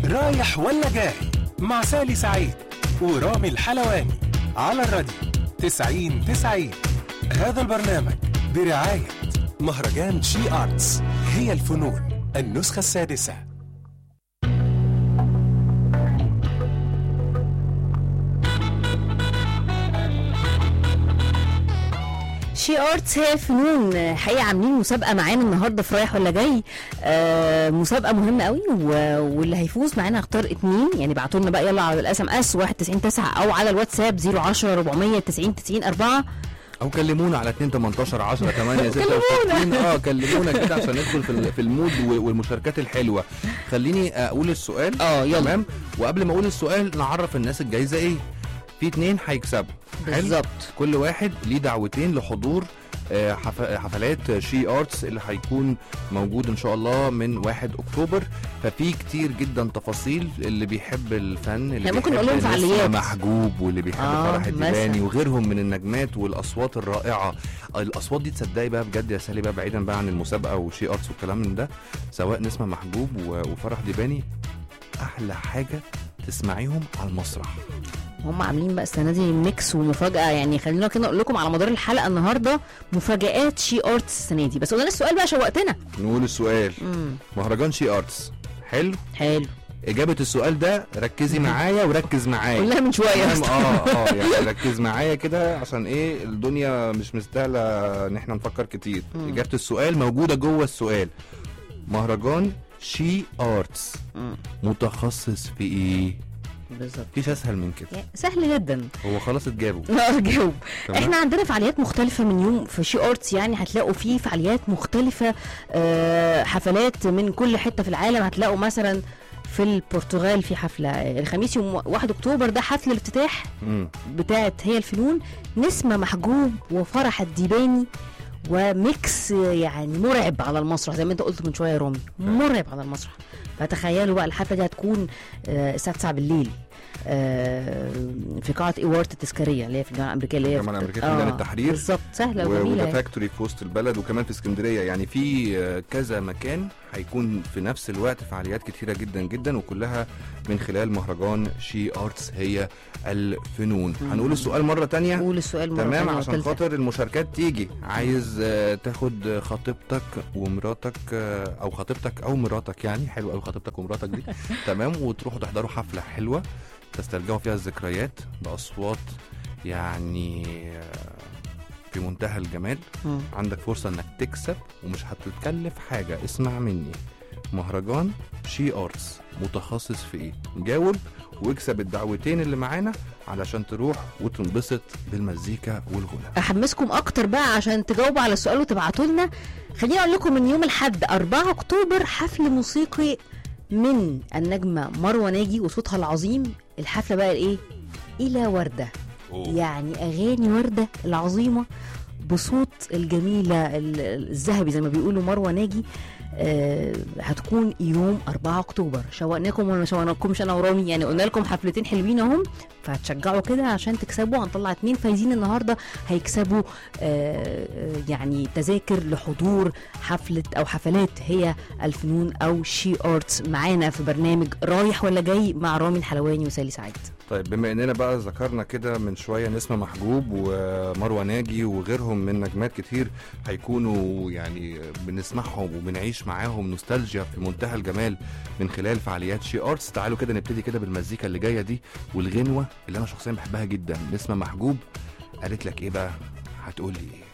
رايح ولا جاي مع سالي سعيد ورامي الحلواني على الراديو 90 90 هذا البرنامج برعاية مهرجان شي آرتس هي الفنون النسخة السادسة شي ارتس هي الفنون حقيقه عاملين مسابقه معانا النهارده في رايح ولا جاي آه مسابقه مهمه قوي و- واللي هيفوز معانا هختار اتنين يعني ابعتوا لنا بقى يلا على الاس ام اس 199 او على الواتساب 010 490 90 4 او كلمونا على 2 18 10 8 6 كلمونا. اه كلمونا كده عشان ندخل في ال- في المود و- والمشاركات الحلوه خليني اقول السؤال اه يلا تمام وقبل ما اقول السؤال نعرف الناس الجايزه ايه في اتنين هيكسبوا حلو؟ بالظبط كل واحد ليه دعوتين لحضور آه، حف- حفلات شي ارتس اللي هيكون موجود ان شاء الله من 1 اكتوبر ففي كتير جدا تفاصيل اللي بيحب الفن اللي احنا ممكن بيحب نقول لهم نسمة فعاليات. محجوب واللي بيحب آه، فرح مثلا. الديباني وغيرهم من النجمات والاصوات الرائعه الاصوات دي تصدقي بقى بجد يا سالي بقى بعيدا بقى عن المسابقه وشي ارتس والكلام من ده سواء نسمه محجوب و- وفرح ديباني احلى حاجه تسمعيهم على المسرح هم عاملين بقى السنه دي ميكس ومفاجاه يعني خلينا كده اقول لكم على مدار الحلقه النهارده مفاجات شي ارتس السنه دي بس قلنا السؤال بقى شوقتنا نقول السؤال امم مهرجان شي ارتس حلو حلو اجابه السؤال ده ركزي معايا وركز معايا قلناها من شويه تمام؟ أصلاً. اه اه يعني ركز معايا كده عشان ايه الدنيا مش مستاهله ان احنا نفكر كتير مم. اجابه السؤال موجوده جوه السؤال مهرجان شي ارتس مم. متخصص في ايه بالظبط مفيش اسهل من كده يعني سهل جدا هو خلاص اتجابوا لا جاوب تمام؟ احنا عندنا فعاليات مختلفة من يوم في شي ارتس يعني هتلاقوا فيه فعاليات مختلفة آه، حفلات من كل حتة في العالم هتلاقوا مثلا في البرتغال في حفلة آه، الخميس يوم 1 اكتوبر ده حفل الافتتاح مم. بتاعت هي الفنون نسمة محجوب وفرح الديباني وميكس يعني مرعب على المسرح زي ما انت قلت من شويه يا رامي مرعب على المسرح فتخيلوا بقى الحفله دي هتكون آه، الساعه 9 بالليل آه، في قاعه ايوارت التذكاريه اللي هي في الجامعه الامريكيه اللي هي الجامعة في- الأمريكية في ميدان التحرير. بالظبط سهله و- وجميله وده يعني. فاكتوري في وسط البلد وكمان في اسكندريه يعني في آه، كذا مكان هيكون في نفس الوقت فعاليات كتيره جدا جدا وكلها من خلال مهرجان شي ارتس هي الفنون مم. هنقول السؤال مره تانية قول السؤال مره تمام تانية عشان وتالتة. خاطر المشاركات تيجي عايز آه، تاخد خطيبتك ومراتك آه، او خطيبتك او مراتك يعني حلو قوي خطيبتك ومراتك دي تمام وتروحوا تحضروا حفله حلوه تسترجعوا فيها الذكريات باصوات يعني آه، في منتهى الجمال مم. عندك فرصه انك تكسب ومش هتتكلف حاجه اسمع مني مهرجان شي ارتس متخصص في ايه جاوب واكسب الدعوتين اللي معانا علشان تروح وتنبسط بالمزيكا والغنى احمسكم اكتر بقى عشان تجاوبوا على السؤال وتبعتوا لنا خليني اقول لكم من يوم الاحد 4 اكتوبر حفل موسيقي من النجمه مروه ناجي وصوتها العظيم الحفله بقى الايه الى ورده يعني اغاني ورده العظيمه بصوت الجميله ال- الذهبي زي ما بيقولوا مروه ناجي آه هتكون يوم 4 اكتوبر شوقناكم ولا ما شوقناكمش انا ورامي يعني قلنا لكم حفلتين حلوين اهم فهتشجعوا كده عشان تكسبوا هنطلع اتنين فايزين النهارده هيكسبوا آه آه، يعني تذاكر لحضور حفله او حفلات هي الفنون او شي ارتس معانا في برنامج رايح ولا جاي مع رامي الحلواني وسالي سعيد طيب بما اننا بقى ذكرنا كده من شويه نسمه محجوب ومروه ناجي وغيرهم من نجمات كتير هيكونوا يعني بنسمعهم وبنعيش معاهم نوستالجيا في منتهى الجمال من خلال فعاليات شي ارتس تعالوا كده نبتدي كده بالمزيكا اللي جايه دي والغنوه اللي انا شخصيا بحبها جدا نسمه محجوب قالت لك ايه بقى هتقول لي ايه